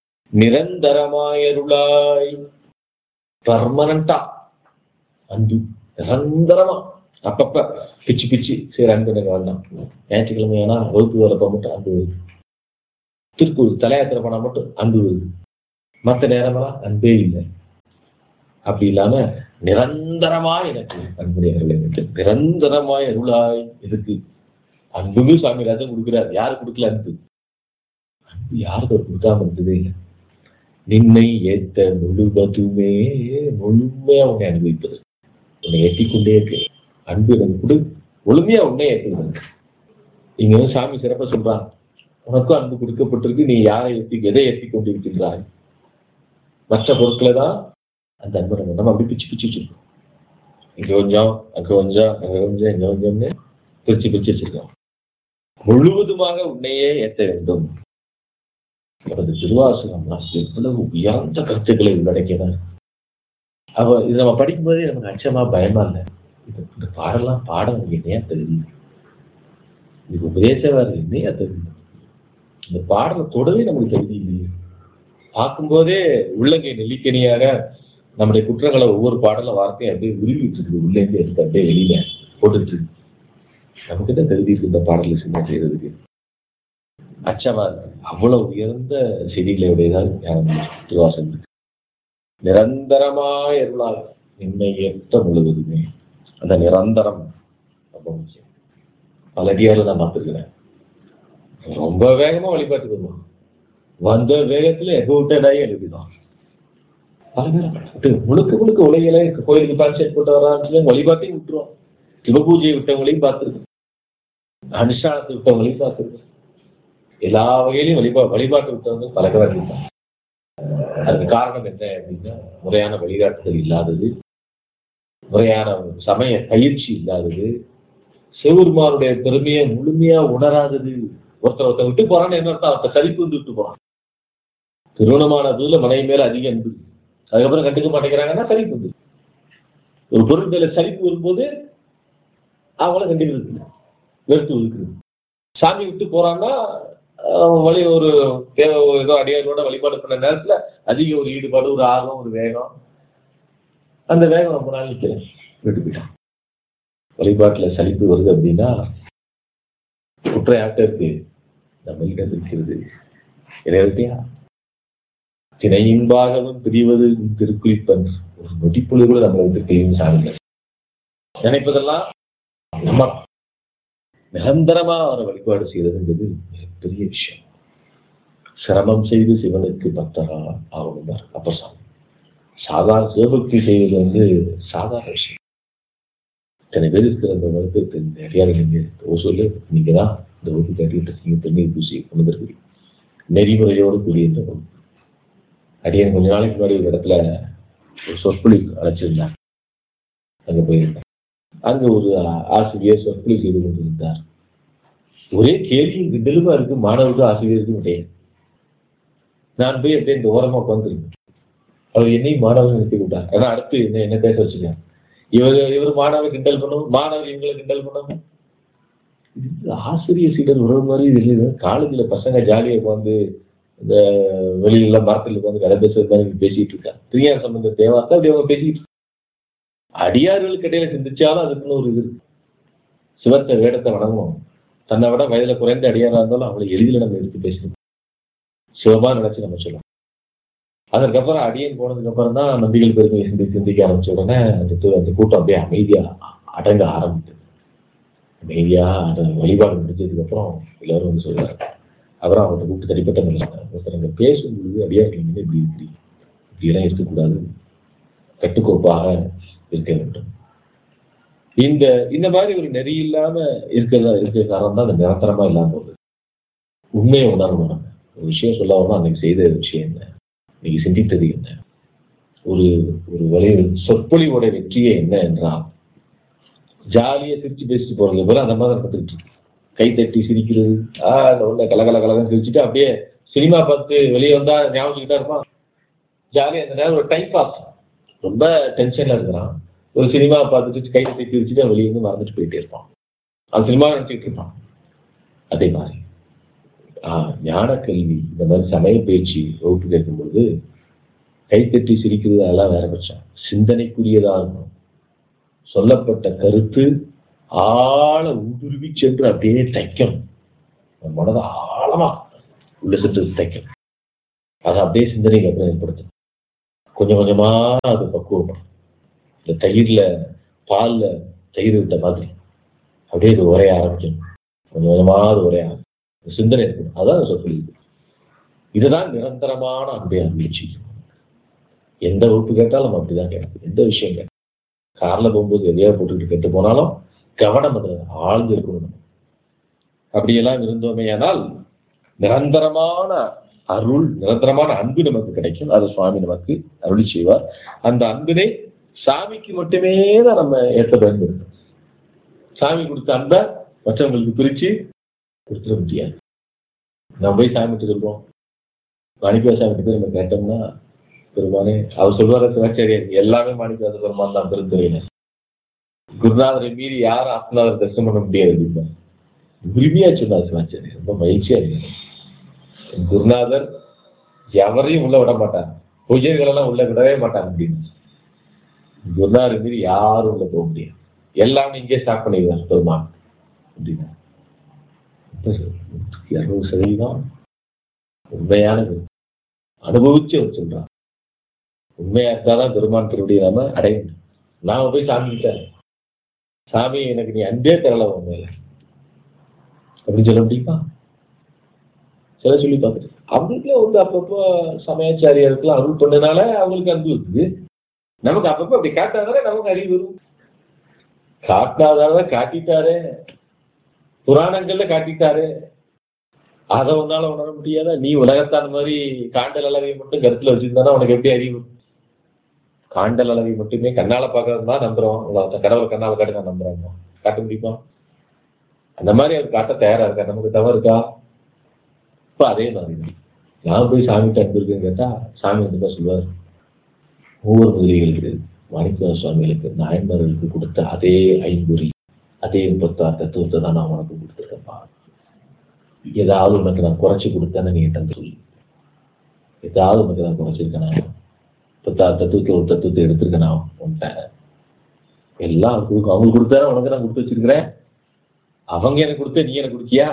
நிரந்தரமாயருளாய் பர்மனண்டா அன்பு நிரந்தரமா அப்பப்ப பிச்சு பிச்சு சரி அன்பு எனக்கு வேண்டாம் ஞாயிற்றுக்கிழமை ஆனா வகுப்பு வரப்ப மட்டும் அன்பு வருது திருப்பூர் தலையாத்திரை போனா மட்டும் அன்பு வருது மற்ற நேரமெல்லாம் அன்பே இல்லை அப்படி இல்லாம நிரந்தரமா எனக்கு அன்புடைய அருள் எனக்கு நிரந்தரமாய் அருளாய் இருக்கு அன்புமே சாமிராஜன் கொடுக்கிறார் யாரு கொடுக்கல அன்பு அன்பு யாருக்கு அவர் கொடுக்காம இருந்ததே இல்லை நின்னை ஏத்த முழுவதுமே முழுமையா உன்னை அனுபவிப்பது உன்னை ஏற்றிக்கொண்டே இருக்கு அன்பு எனக்கு கொடு முழுமையா உன்னை ஏற்றுகிறது இங்க வந்து சாமி சிறப்பா சொல்றான் உனக்கும் அன்பு கொடுக்கப்பட்டிருக்கு நீ யாரை ஏற்றி எதை ஏற்றி கொண்டிருக்கின்றாய் மற்ற பொருட்களை தான் அந்த அன்பை நம்ம நம்ம அப்படி பிச்சு பிச்சு வச்சிருக்கோம் இங்க கொஞ்சம் அங்க கொஞ்சம் அங்க கொஞ்சம் இங்க கொஞ்சம்னு பிரிச்சு பிரிச்சு வச்சிருக்கோம் முழுவதுமாக உன்னையே ஏற்ற வேண்டும் அவரது திருவாசகம்லாம் எவ்வளவு உயர்ந்த கருத்துக்களை உள்ளடக்கியதான் அவ இது நம்ம படிக்கும்போதே நமக்கு அச்சமா பயமா இல்லை இது இந்த பாடலாம் பாடம் என்னையா தெரியுது இது உபதேசவாரு என்னையா தெரியுது இந்த பாடலை தொடவே நமக்கு தகுதி இல்லையே பார்க்கும்போதே உள்ளங்கை நெல்லிக்கனியாக நம்முடைய குற்றங்களை ஒவ்வொரு பாடல வார்த்தையும் அப்படியே உருவிட்டு இருக்குது உள்ளேந்து எடுத்து அப்படியே வெளியில போட்டுட்டு இருக்கு நமக்கு தான் தகுதி இருக்கு இந்த பாடலை சின்ன செய்யறதுக்கு அச்சமா இருக்கு அவ்வளவு உயர்ந்த செடிகளை உடையதால் ஞானம் திருவாசம் இருக்கு நிரந்தரமாய் அருளால் என்னை ஏற்ற முழுவதுமே அந்த நிரந்தரம் ரொம்ப முக்கியம் பல அடியாரில் நான் பார்த்துருக்கிறேன் ரொம்ப வேகமா வழிபாட்டுக்கு வருவான் வந்த வேகத்துல எகவுட்டடாகி எழுதிதான் பல பேர் விட்டு முழுக்க முழுக்க உலகில கோயிலுக்கு பாட்சேட் போட்டு வரான்னு வழிபாட்டையும் விட்டுருவோம் சிவபூஜையை விட்டவங்களையும் பார்த்துருக்கோம் அனுஷ்டானத்தை விட்டவங்களையும் பார்த்துருக்கோம் எல்லா வகையிலையும் வழிபா வழிபாட்டு விட்டவங்க பல பேர் இருக்காங்க அதுக்கு காரணம் என்ன அப்படின்னா முறையான வழிகாட்டுதல் இல்லாதது முறையான சமய பயிற்சி இல்லாதது சிவபெருமானுடைய பெருமையை முழுமையா உணராதது ஒருத்தர் ஒருத்தர் விட்டு போறான்னு என்ன அர்த்தம் ஒருத்தர் சரிப்பு வந்து விட்டு போறான் திருமணமான புதுல மனைவி மேல அதிக அன்பு அதுக்கப்புறம் கண்டுக்க மாட்டேங்கிறாங்கன்னா சரிப்பு வந்து ஒரு பொருள் மேல சரிப்பு வரும்போது அவங்கள கண்டுக்கிறது இல்லை வெறுத்து ஒதுக்குறது சாமி விட்டு போறான்னா அஹ், வழி ஒரு தேவை ஏதோ அடியாரோட வழிபாடு பண்ண நேரத்துல அதிக ஒரு ஈடுபாடு ஒரு ஆர்வம் ஒரு வேகம் அந்த வேகம் ரொம்ப நாள் நிற்கிறேன் விட்டு போயிட்டான் வழிபாட்டுல சலிப்பு வருது அப்படின்னா குற்றம் யார்கிட்ட இருக்கு நம்மளிடம் இருக்கிறது இறைவத்தையா திணையின்பாகவும் பிரிவது திருக்குறிப்பன் ஒரு நொடிப்பொழுது கூட நம்மளை விட்டு பிரியும் சாமிங்க நினைப்பதெல்லாம் நம்ம நிரந்தரமா அவரை வழிபாடு செய்யறதுங்கிறது மிகப்பெரிய விஷயம் சிரமம் செய்து சிவனுக்கு பக்தரா ஆகணும் அப்பர் சாமி சாதாரண சிவபக்தி செய்வது வந்து சாதாரண விஷயம் இத்தனை பேர் இருக்கிற அந்த மருத்துவத்தை நிறையா நீங்க ஓசூர்ல நீங்க தான் இந்த வகுப்பு கட்டிட்டு இருக்கீங்க திருநீர் பூசி கொண்டு இருக்கு நெறிமுறையோடு கூடிய இந்த வகுப்பு அடியன் கொஞ்ச நாளைக்கு முன்னாடி ஒரு இடத்துல ஒரு சொற்பொழிவு அழைச்சிருந்தார் அங்க போயிருந்தேன் அங்க ஒரு ஆசிரியர் சொற்பொழிவு செய்து கொண்டிருந்தார் ஒரே கேள்வியும் கிண்டலுமா இருக்கு மாணவருக்கும் ஆசிரியருக்கும் இடையே நான் போய் அப்படியே இந்த ஓரமா உட்காந்துருக்கேன் அவர் என்னையும் மாணவர்கள் நிறுத்தி விட்டார் ஏன்னா அடுத்து என்ன என்ன பேச வச்சுருக்கேன் இவர் இவர் மாணவர் கிண்டல் பண்ணணும் மாணவர் இவங்களை கிண்டல் பண்ணணும் இது ஆசிரியர் சீடர் உறவு மாதிரி இது இல்லை காலேஜில் பசங்க ஜாலியாக உட்காந்து இந்த வெளியில மரத்தில் உட்காந்து கதை பேசுறது மாதிரி பேசிட்டு இருக்காங்க பிரியாணி சம்பந்த தேவார்த்தா அப்படி அவங்க பேசிட்டு இருக்காங்க. அடியார்களுக்கு இடையில சிந்திச்சாலும் அதுக்குன்னு ஒரு இது இருக்கு சிவத்தை வேடத்தை வணங்குவோம் தன்னை விட வயதுல குறைந்த அடியாரா இருந்தாலும் அவங்களை எளிதில் நம்ம எடுத்து பேசணும் சிவமா நினைச்சு நம்ம சொல்லலாம் அதற்கப்புறம் அடியன் போனதுக்கு அப்புறம் தான் நம்பிகள் பெருமையை சிந்தி சிந்திக்க ஆரம்பிச்ச உடனே அந்த து- அந்த கூட்டம் அப்படியே அமைதியா அடங்க ஆரம்பிச்சது அமைதியா அந்த வழிபாடு முடிஞ்சதுக்கு அப்புறம் எல்லாரும் வந்து சொல்றாங்க அப்புறம் அவர்கிட்ட கூப்பிட்டு தனிப்பட்ட முறையில் ஒருத்தர் அங்கே பேசும்பொழுது அடியார்கள் வந்து இப்படி இப்படி இப்படியெல்லாம் இருக்கக்கூடாது கட்டுக்கோப்பாக இருக்க வேண்டும் இந்த இந்த மாதிரி ஒரு நெறி இல்லாம இருக்கிறதா இருக்கிற காரணம் தான் அந்த நிரந்தரமா இல்லாம போகுது உண்மையை உணரணும் நம்ம ஒரு விஷயம் சொல்ல வரணும் அன்னைக்கு செய்த விஷயம் என்ன இன்னைக்கு சிந்தித்தது என்ன ஒரு ஒரு வலை சொற்பொழிவோட வெற்றியே என்ன என்றால் ஜாலியா சிரிச்சு பேசிட்டு போறது போல அந்த மாதிரி நடந்துட்டு இருக்கு கை தட்டி சிரிக்கிறது ஆஹ் அந்த உள்ள கலகல கலகன்னு சிரிச்சுட்டு அப்படியே சினிமா பார்த்து வெளியே வந்தா ஞாபகம் இருப்பான் ஜாலியா அந்த நேரம் ஒரு டைம் பாஸ் ரொம்ப டென்ஷன்ல இருக்கிறான் ஒரு சினிமா பார்த்துட்டு கை தட்டி சிரிச்சுட்டு வெளியே வந்து மறந்துட்டு போயிட்டே இருப்பான் அந்த சினிமா நினைச்சிட்டு இருப்பான் அதே மாதிரி ஆஹ் ஞான கல்வி இந்த மாதிரி சமய பேச்சு வகுப்பு கேட்கும்பொழுது கைத்தட்டி சிரிக்கிறது அதெல்லாம் வேற பட்சம் சிந்தனைக்குரியதா இருக்கும் சொல்லப்பட்ட கருத்து ஆழ ஊடுருவி சென்று அப்படியே தைக்கணும் நம்ம மனதை ஆழமா உள்ள சென்று தைக்கணும் அதை அப்படியே சிந்தனைக்கு அப்புறம் ஏற்படுத்தணும் கொஞ்சம் கொஞ்சமா அது பக்குவப்படும் இந்த தயிர்ல பால்ல தயிர் விட்ட மாதிரி அப்படியே இது உரைய ஆரம்பிக்கணும் கொஞ்சம் கொஞ்சமா அது உரைய ஆரம்பிக்கும் சிந்தனை இருக்கணும் அதான் சொற்பொழிவு இதுதான் நிரந்தரமான அன்பை அன்பளிச்சு எந்த வகுப்பு கேட்டாலும் நம்ம அப்படிதான் கேட்கும் எந்த விஷயம் கேட்கும் கார்ல போகும்போது எதையா போட்டுக்கிட்டு கேட்டு போனாலும் கவனம் அதுல ஆழ்ந்து இருக்கணும் நம்ம. அப்படியெல்லாம் இருந்தோமே ஆனால் நிரந்தரமான அருள் நிரந்தரமான அன்பு நமக்கு கிடைக்கும் அது சுவாமி நமக்கு அருளி செய்வார் அந்த அன்பினை சாமிக்கு மட்டுமே தான் நம்ம ஏற்ற பயன்படுத்தணும் சாமி கொடுத்த அன்பை மற்றவங்களுக்கு பிரிச்சு கொடுத்துட முடியாது நம்ம போய் சாமிட்டு சொல்றோம் மாணிக்கா சாமிட்டு போய் நம்ம கேட்டோம்னா பெருமானே அவர் சொல்வார சிவாச்சாரியர் எல்லாமே மாணிக்காத பெருமான் தான் பெருந்துறையினர் குருநாதரை மீறி யாரும் ஆத்மநாதர் தரிசனம் பண்ண முடியாது அப்படின்னா உரிமையா சொன்னார் சிவாச்சாரியர் ரொம்ப மகிழ்ச்சியா இருக்கு குருநாதர் எவரையும் உள்ள விட மாட்டார் பூஜைகள் எல்லாம் உள்ள விடவே மாட்டாங்க அப்படின்னு குருநாதர் மீறி யாரும் உள்ள போக முடியாது எல்லாமே இங்கே ஸ்டார்ட் பண்ணிடுவார் பெருமான் அப்படின்னா இருநூறு சதவீதம் உண்மையானது அனுபவிச்சு அவர் சொல்றான் உண்மையா இருந்தாதான் பெருமான் திருவடியை நாம அடைய முடியும் நாம போய் சாமி கிட்ட சாமி எனக்கு நீ அன்பே தரல உண்மையில அப்படின்னு சொல்ல முடியுமா சில சொல்லி பார்த்துட்டு அவங்களுக்குலாம் வந்து அப்பப்போ சமயாச்சாரியருக்குலாம் அருள் பண்ணனால அவங்களுக்கு அன்பு இருக்குது நமக்கு அப்பப்போ அப்படி காட்டாதானே நமக்கு அறிவு வரும் காட்டினாதான காட்டிட்டாரே புராணங்கள்ல காட்டிட்டாரு அதை உன்னால உணர முடியாதா நீ உலகத்தான் மாதிரி காண்டல் அளவை மட்டும் கருத்துல வச்சிருந்தானா உனக்கு எப்படி அறிவு காண்டல் அளவை மட்டுமே கண்ணால பாக்குறது தான் நம்புறோம் உங்களை கடவுளை கண்ணால காட்டி நான் நம்புறாங்க காட்ட முடியுமா அந்த மாதிரி அவர் காட்ட தயாரா இருக்கா நமக்கு தவறு இருக்கா இப்ப அதே மாதிரி தான். நான் போய் சாமிகிட்ட அன்பு இருக்குன்னு கேட்டா சாமி வந்து தான் சொல்லுவார் ஒவ்வொரு முதலிகளுக்கு மாணிக்க சுவாமிகளுக்கு நாயன்மார்களுக்கு கொடுத்த அதே ஐம்பொறி அதே முப்பத்தாறு தத்துவத்தை தான் நான் உனக்கு கொடுத்துருக்கேன்ப்பா ஏதாவது உனக்கு நான் குறைச்சி கொடுத்தேன்னு நீ என்கிட்ட சொல்லு ஏதாவது உனக்கு நான் குறைச்சிருக்கேனா முப்பத்தாறு தத்துவத்தில் ஒரு தத்துவத்தை எடுத்திருக்கேனா உன்கிட்ட எல்லாம் கொடுக்கும் அவங்களுக்கு கொடுத்தாரு உனக்கு நான் கொடுத்து வச்சிருக்கிறேன் அவங்க எனக்கு கொடுத்த நீ எனக்கு கொடுத்தியா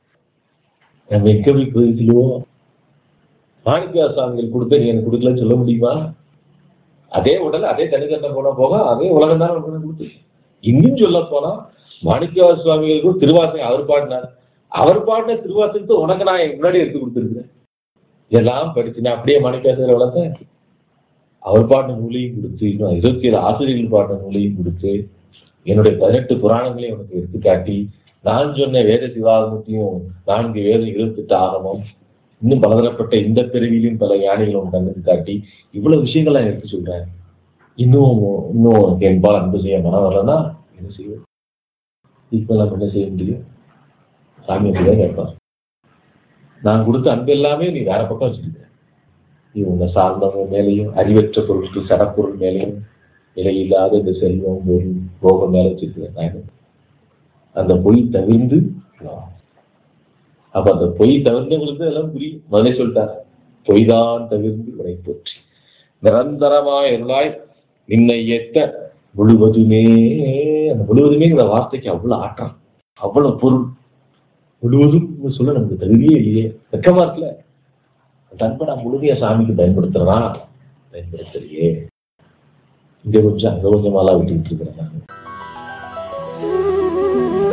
நம்ம எங்க போய் பதில் சொல்லுவோம் மாணிக்கா சுவாமிகள் கொடுத்த நீ எனக்கு கொடுக்கலன்னு சொல்ல முடியுமா அதே உடல் அதே தனித்தன்மை போன போக அதே உலகம் தான் உனக்கு நான் கொடுத்து இன்னும் சொல்ல போனா மாணிக்க சுவாமிகளுக்கும் திருவாசகம் அவர் பாடினார் அவர் பாடின திருவாசகத்தை உனக்கு நான் என் முன்னாடி எடுத்து கொடுத்துருக்கிறேன் இதெல்லாம் படிச்சு நான் அப்படியே மாணிக்காசர் வளர்த்தேன் அவர் பாடின நூலையும் கொடுத்து இன்னும் இருபத்தி ஏழு ஆசிரியர்கள் பாடின நூலையும் கொடுத்து என்னுடைய பதினெட்டு புராணங்களையும் உனக்கு எடுத்து காட்டி நான் சொன்ன வேத சிவாகமத்தையும் நான்கு வேதம் இருபத்தெட்டு ஆகமம் இன்னும் பலதரப்பட்ட இந்த பிறவியிலும் பல ஞானிகளும் கண்ணுக்கு காட்டி இவ்வளவு விஷயங்கள் நான் எடுத்து சொல்றேன் இன்னும் இன்னும் உனக்கு என்பால் அன்பு செய்ய மனம் வரலன்னா என்ன செய்வோம் இப்பெல்லாம் என்ன செய்ய முடியும் சாமி அப்படிதான் கேட்பார் நான் கொடுத்த அன்பு எல்லாமே நீ வேற பக்கம் வச்சிருக்க நீ உன்னை சார்ந்தவங்க மேலேயும் அறிவற்ற பொருட்கள் சடப்பொருள் மேலேயும் விலையில்லாத இந்த செல்வம் பொருள் போகம் மேல வச்சிருக்க நான் என்ன? அந்த பொய் தவிர்ந்து வா. அப்ப அந்த பொய் தவிர்ந்தவங்களுக்கு எல்லாம் புரியும் முதலே சொல்லிட்டாங்க பொய் தான் தவிர்ந்து உரை போற்றி நிரந்தரமாய் அருளாய் நின்னை ஏத்த முழுவதுமே அந்த முழுவதுமேங்கிற வார்த்தைக்கு அவ்வளவு ஆற்றம் அவ்வளவு பொருள் முழுவதும் சொல்ல நமக்கு தகுதியே இல்லையே வெக்கமா இருக்குல்ல அந்த அன்பை நான் முழுமையா சாமிக்கு பயன்படுத்துறேனா பயன்படுத்தலையே இங்க கொஞ்சம் அங்க கொஞ்சமாலாம் விட்டுக்கிட்டு இருக்கிறேன் நான்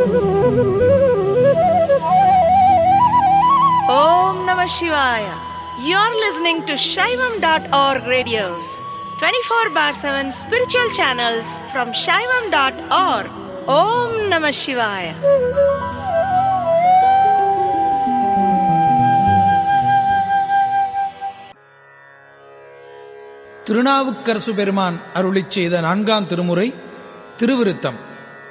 Om Namah Shivaya. You're listening to Shaivam.org radios, 24 bar 7 spiritual channels from Shaivam.org. Om Namah Shivaya. Thirunavukkarasu பெருமான் அருளிச் செய்த நான்காம் திருமுறை திருவிருத்தம்